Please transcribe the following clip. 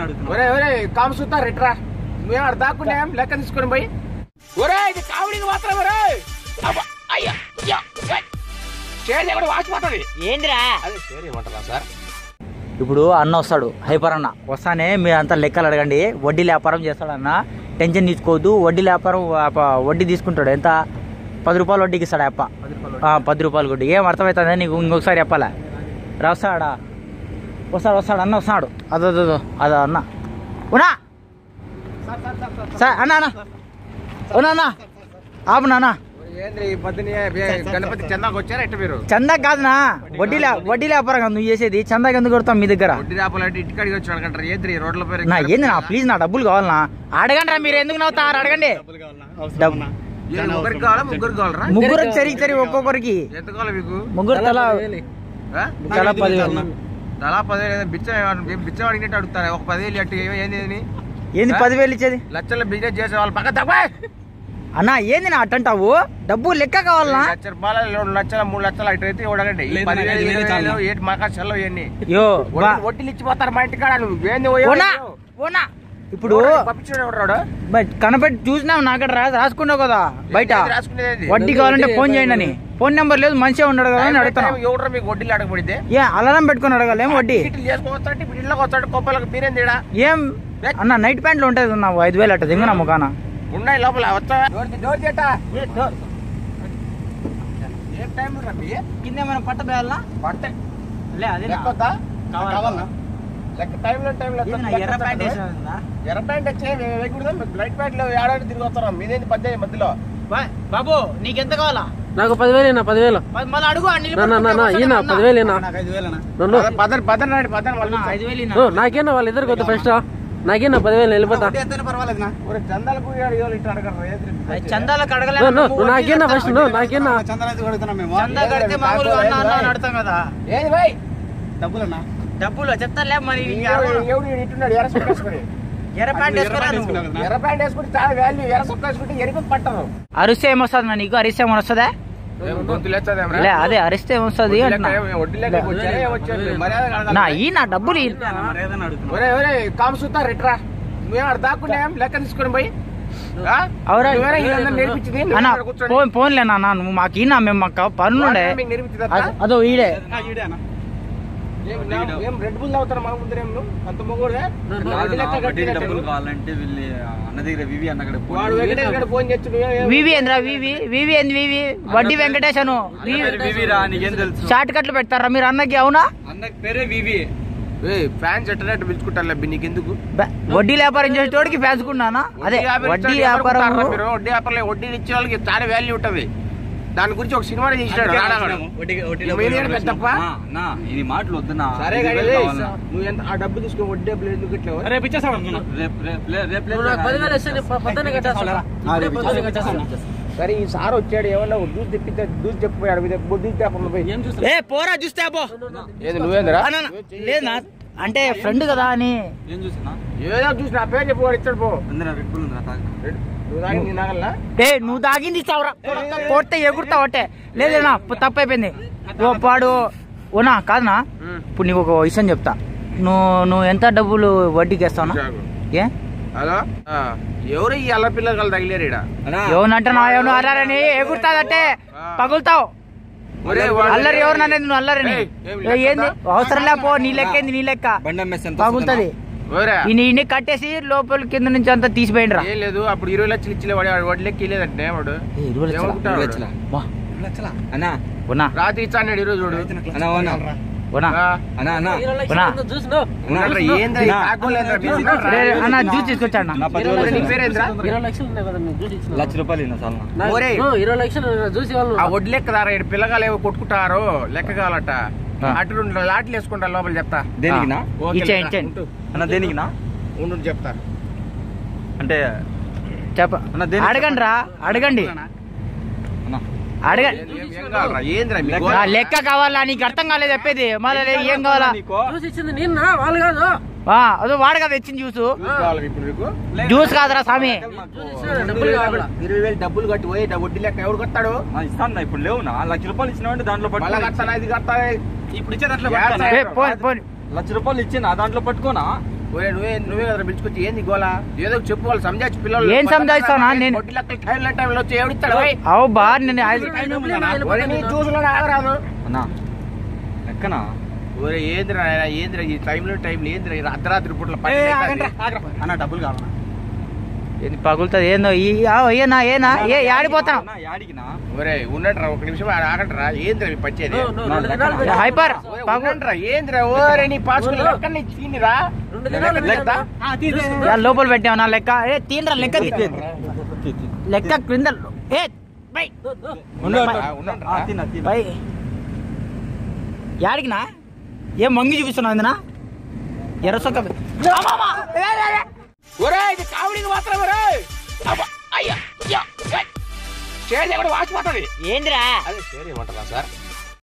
అడుగుతున్నా ఒరే ఒరే కామసూతా రెట్రా మేము ఆడ దాక్కున్నాం లెక్క తీసుకొని పోయి ఒరే ఇది కావడికి మాత్రం ఒరే అబ్బా, అయ్యా అయ్యా, ఏయ్. షేర్ కూడా వాచిపోతుంది ఏందిరా అదే షేర్ ఏమంటారా సార్ ఇప్పుడు అన్న వస్తాడు హైపర్ అన్న వస్తానే మీరు అంతా లెక్కలు అడగండి వడ్డీ వ్యాపారం చేస్తాడన్న టెన్షన్ తీసుకోవద్దు వడ్డీ వ్యాపారం అప్ప వడ్డీ తీసుకుంటాడు ఎంత పది రూపాయలు వడ్డీకి ఇస్తాడు అప్ప ఆ, పది రూపాయలు వడ్డీ ఏం అర్థమవుతుంది నీకు ఇంకొకసారి చెప్పాలా రాస్తాడా వస్తాడు వస్తాడు అన్న వస్తాడు అదో అదో అదో అన్న ఉన్నా సార్ అన్న అన్న ఉన్నా అన్న ఆపు నాన్న ఏంద్రి ఈ పొద్దున గణపతి చందాకు వచ్చారా ఎట్ట మీరు చందా కాదునా వడ్డీ లే- వడ్డీ వ్యాపారం కాదు నువ్వు చేసేది చందాకి ఎందుకు కొడతాం మీ దగ్గర వడ్డీ రాపాలంటే ఇంటికాడికి వచ్చి అడగంటారు ఏంద్రి ఈ రోడ్ల పేరు నా ఏంది నా ప్లీజ్ నా డబ్బులు కావాలనా అడగండి రా మీరు ఎందుకు నవ్వుతారు అడగండి డబ్బు ఏ, ముగ్గురికి కావాలా ముగ్గురు కావాలరా ముగ్గురు సరి సరి ఒక్కొక్కరికి ఎంత కావాలి మీకు ముగ్గురు తల ఆ? తల పదివేలు తలా పదివేలు బిచ్చ బిచ్చ అడిగినట్టు అడుగుతారా ఒక పదివేలు అట్టు ఏమో ఏంది ఇది? ఏంది పదివేలు ఇచ్చేది లక్షల బిజినెస్ చేసే వాళ్ళు పక్క తక్కువ అన్నా ఏంది నా అట్టంటావు డబ్బు లెక్క కావాలనా లక్ష రూపాయలు రెండు లక్షల మూడు లక్షలు అటు అయితే ఇవ్వడండి ఈ లేదు, పదివేలు నాకు ఐదు వేలు ఇరవై వేలు చాలు. ఏంటి మాకా సెలవు ఇవన్నీ యో బా వడ్డీలు ఇచ్చిపోతారు మా ఇంటికాడ నువ్వు ఏంది ఓనా ఓనా ఇప్పుడు పంపించాడు ఎవడు బట్ కనపెట్టి చూసినావు నాకడ రా రాసుకున్నావు కదా బయట ఏంది రాసుకునేది వడ్డీ కావాలంటే ఫోన్ చేయండి అని ఫోన్ నెంబర్ లేదు మంచిగా ఉన్నాడు కదా అని అడుగుతాను ఎవరు మీకు వడ్డీలు అడగబడితే ఏ అలారం పెట్టుకొని అడగాలి ఏం వడ్డీ ఇట్లు చేసుకోవచ్చంటే ఇప్పుడు ఇళ్ళకి వచ్చాడు కొప్పలకు మీరేం తేడా ఏం అన్న నైట్ ప్యాంట్లు ఉంటుంది నావు ఐదు వేలు అట్ట దింగు ముఖాన ఉన్నాయి లోపల వచ్చా డోర్ తీ- డోర్ చేట ఏం టైం రబ్బి కింద ఏమైనా పట్ట బేయాలనా పట్ట లే అదే లెక్క వద్దా కావాలన్నా లెక్క టైంలో టైంలో ఎర్ర ప్యాంట్ వేసినా ఎర్ర ప్యాంట్ వచ్చే వేయకూడదు లైట్ ప్యాంట్ లో ఏడాది తిరిగి వస్తారా మీదేంటి పద్దెనిమిది మధ్యలో బాబు నీకెంత కావాలా నాకు పదివేలు నా పదివేలు పది- మళ్ళీ అడుగు ఆ నీళ్ళు నా, నా, నా, నా, పట్టుకొని ఈయన వస్తాను పదివేలు ఈయన నాకు ఐదు వేలనా నన్ను పదన్ పదన్ రాడు పదన్ వాళ్ళు అన్న, ఐదు వేలు ఇన్నా. ఓ, నాకేనా వాళ్ళు ఇద్దరికి వద్దు ఫస్ట్ నాకేనా పదివేలు వెళ్ళిపోతా వడ్డీ ఎంతైనా పర్వాలేదు నా ఒక చందాలకు ఏడు ఇట్లా అడగరు ఏంద్రి? అది చందాలకు నో, అడగలేదు నో, నువ్వు వడ్డీ నాకేనా ఫస్ట్ నో, కడతావు. నాకేనా చందన అయితే కొడుతున్నాం మేము చందా కడితే మామూలుగా అన్న అన్న అని అడతాం కదా ఏది భాయ్ డబ్బులన్నా డబ్బులు చెప్తాలే మరి ఇంక ఎవడు ఎవడు ఈడు ఇట్టున్నాడు ఎర్ర సొక్క వేసుకొని ఎర్ర ప్యాంట్ ఎర్ర ప్యాంట్ వేసుకురా వేసుకున్నావు కదా? ఎర్ర ప్యాంట్ వేసుకుంటే చాలా వాల్యూ ఎర్ర సొక్క వేసుకుంటే ఎరుపు పట్టదు అరిస్తే ఏమొస్తుంది నా నీకు అరిస్తే ఏమైనా వస్తుందా గొంతులు ఎత్తదేమ్రా? లే అదే అరిస్తే ఏమొస్తుంది వడ్డీ అంటున్నా లెక్క ఏం- వడ్డీ లెక్క వచ్చారా? ఏం వచ్చారు? మర్యాద కడగాలి. నా ఈ నా డబ్బులు ఈ- మరి ఏదైనా అడుగుతున్నా ఒరే ఒరే కామసూతా రెట్రా మేము ఆడ దాక్కున్నాం లెక్క తీసుకొని పోయి ఆ? అవురా నువ్వేనా వీళ్ళందరినీ నేర్పించింది? నువ్వు అన్న ఇక్కడ కూర్చొని. ఫోన్ ఫోన్లే నాన్న నువ్వు మాకు ఈనా మేము మాకు పనులుండే వాడినా మీకు నేర్పించిందా? అద- అదో ఈడే ఆ, ఈడే అన్న ఏం నా- ఏం రెడ్ బుల్ తాగుతారా మా ముందర ఏం నువ్వు? అంత మొగుడుగా? వడ్డీ లెక్క వడ్డీకి కట్టినట్టు. డబ్బులు కావాలంటే వీళ్ళు అన్న దగ్గర వివి అన్న దగ్గర వాడు వెంకటేష్ గారు ఫోన్ చేసి నువ్వే- వివి ఏంద్రా వివి వివి ఏంది వివి వడ్డీ వెంకటేశ్ అను వివి రా నీకేం తెలుసు షార్ట్ కట్లు పెడతారా మీరు అన్నకి అవునా అన్న పేరే వివి ఏయ్, ఫ్యాన్స్ ఎట్టనట్టు పిలుచుకుంటారు లబ్బి నీకెందుకు బ- వడ్డీ వ్యాపారం చేసేటోడికి ఫ్యాన్సుకున్నానా అదే వ్యాపారం వడ్డీ ఇచ్చేవాళ్ళు ఎవరు వ్యాపారం కొంటారా మీరు? వడ్డీ వ్యాపారం వడ్డీ ఇచ్చే వాళ్ళకి చాలా వాల్యూ ఉంటది దాని గురించి ఒక సినిమా చేసినాడు రాడాగాడు. మీడియం పెద్దప్ప? నా ఇది మాటలు వద్దునా సరే ఐదు కానీ వేలు ఏయ్, కావాలన్నా. నువ్వు ఎంత ఆ డబ్బు తీసుకుని వడ్డీ డబ్బులు ఎందుకు ఇట్లా రేపు ఇచ్చేస్తాడు అనుకున్నా. రేపు రేపు లే- రేపు లేదు. పదివేలు ఇస్తే పొద్దున్నే కట్టేస్తా సరే ఈ సార్ వచ్చాడు ఏమన్నా దూసి తెప్పితే దూసి చెప్పిపోయాడు మీద బుద్ధి చెప్పండి పోయి ఏం చూస్తా ఏ పోరా చూస్తే పో ఏంది నువ్వేందిరా అన్న, లేదు నా అంటే ఫ్రెండ్ కదా అని ఏం చూసినా ఏదో చూసి నా పేరు చెప్పు వాడు ఇచ్చాడు పో ఉందిరా రెడ్ బుల్ ఉందిరా తాగు. నువ్వు తాగి నీ నాగల్లా ఏ నువ్వు తాగింది ఇస్తావురా కొడితే ఎగురుతావు అంటే లేదేనా తప్పు అయిపోయింది ఓ పాడు ఓనా కాదనా ఇప్పుడు నీకు ఒక విషయం చెప్తా నువ్వు నువ్వు ఎంత డబ్బులు వడ్డీకి వేస్తావునా ఏ హలో ఆ, ఎవరు ఈ అల్ల పిల్లలు తగిలేరు ఈడ అన్నా, ఎవనంటే నా ఎవరు అల్లారని ఎగురుతాదంటే పగులుతావు ఒరే వాడు- అల్లరి ఎవరు అనేది నువ్వు అల్లరని ఏయ్, ఏం ఏ, ఏంది లెక్క అవసరం లేపో నీ లెక్క ఏంది నీ లెక్క బండి అమ్మేసి ఎంత పగులుతుంది ఓరా ఈ నీ కట్టేసి లోపల కింద నుంచి అంతా తీసిపోయిండ్రా ఏం లేదు అప్పుడు ఇరవై లక్షలు ఇచ్చి వాడు వాడు వడ్లెక్కి వెళ్ళేదంటే వాడు ఇరవై లక్షలా? ఏమనుకుంటాడు ఇరవై వాడు? లక్షలా? వా, వస్తుందా? అన్నా ఉన్నా రాత్రి ఇచ్చా అన్నాడు ఈరోజు చూడు అన్నా అవునా ఉన్నా ఆ, అన్నా అన్నా ఉన్నా చూసినావు ఉన్నాడురా, ఏంద్రా ఈ కాకులేంద్రా, మీరు ఉన్నారా? రే, రే, అన్న జ్యూస్ తీసుకొచ్చాడు నా పదివేలు ఒరే, నీ పేరేంద్రా ఇరవై లక్షలు ఉన్నాయి కదా నువ్వు చూసి ఇచ్చినావు. లక్ష రూపాయలు ఇన్నా చాలా నా- ఒరే. ఓ, ఇరవై లక్షలు చూసి వాళ్ళు ఆ వడ్లు లెక్కదారా ఇక్కడ పిల్లగాలు ఏవో కొట్టుకుంటారు లెక్క కావాలట ఆ. అటు రెండు లాట్లు వేసుకుంటా లోపల చెప్తా దేనికినా ఓకే ఇచ్చే లెక్క. ఇచ్చే ఉండు. అన్న దేనికినా ఉండు చెప్తా అంటే చెప్ప అన్న, దేనికి అడగండి రా అడగండి అన్నా అడగ ఏం- ఏం- ఏం కావాలరా? ఏంద్రా మీ లెక్క. గోల? ఆ, లెక్క కావాలా నీకు అర్థం కాలేదు చెప్పేది మళ్ళీ ఏం కావాలా నీకో? చూసి ఇచ్చింది నిన్న వాళ్ళు కాదు ఆ, అదో వాడు కదా తెచ్చింది జ్యూస్ జ్యూస్ కావాలా ఇప్పుడు నీకు జ్యూస్ కాదురా స్వామి డబ్బులు కావాలా ఇరవై వేలు డబ్బులు కట్టి పోయి డ- వడ్డీ లెక్క ఎవడు కట్టాడు ఆ, ఇస్తాను ఇప్పుడు లేవునా లక్ష రూపాయలు ఇచ్చినావంటే దాంట్లో మళ్ళా పట్టుకో కట్టాలా ఇది కట్టాలా ఇప్పుడు ఇచ్చే దాంట్లో యా, పట్టుకోనా? ఏ, పోనీ పోనీ లక్ష రూపాయలు ఇచ్చిన దాంట్లో పట్టుకోనా ఒరే నువ్వే నువ్వే కదా పిలుచుకొచ్చి ఏంది గోలా ఏదో చెప్పు వాళ్ళు సంజాచి పిల్లలు ఏం సంజాయిస్తానా? నేను- వడ్డీ లెక్కలు టైంలో టైంలో వచ్చి ఎవడిస్తాడు ఓయ్? అవు బా నేను ఒరే నీ చూసులో ఆగరాదు అన్నా లెక్కనా ఒరే ఏందిరా నాయనా, ఏందిరా ఈ టైంలో టైంలో ఏందిరా ఈ అర్ధరాత్రి పూట్ల పని అన్న డబ్బులు కావాలన్నా ఏంది పగులుతుంది ఏందో ఈ ఆ, ఏనా ఏనా ఏ ఆడిపోతాను అన్నా, యాడికినా ఒరే ఉన్నట్రా ఒక నిమిషం ఆడ ఆగండిరా ఏందిరా మీ పచ్చేది నా లెక్కనా? హైపర్ ఒరే, పగు ఉండండిరా, ఏందిరా ఓరే నీ పాసుకుని లెక్క నీ తీనిరా రెండు దినాలు లెక్క యా, లోపల పెట్టావు నా లెక్క ఏ తీనరా లెక్క తీ. లెక్క క్రింద ఏ బై ఉండండిరా. ఆ, తిన్నా తిన్నా బై యాడికినా ఏం మంగి చూపిస్తున్నావు ఇందునా ఎర్ర సొక్క ఒరే ఇది కామెడీకి మాత్రం ఒరే అబ్బా, అయ్యా అయ్యా, ఏయ్. షేర్ చేయకుండా వాచిపోతుంది ఏందిరా అదే షేర్ ఏమంటారా సార్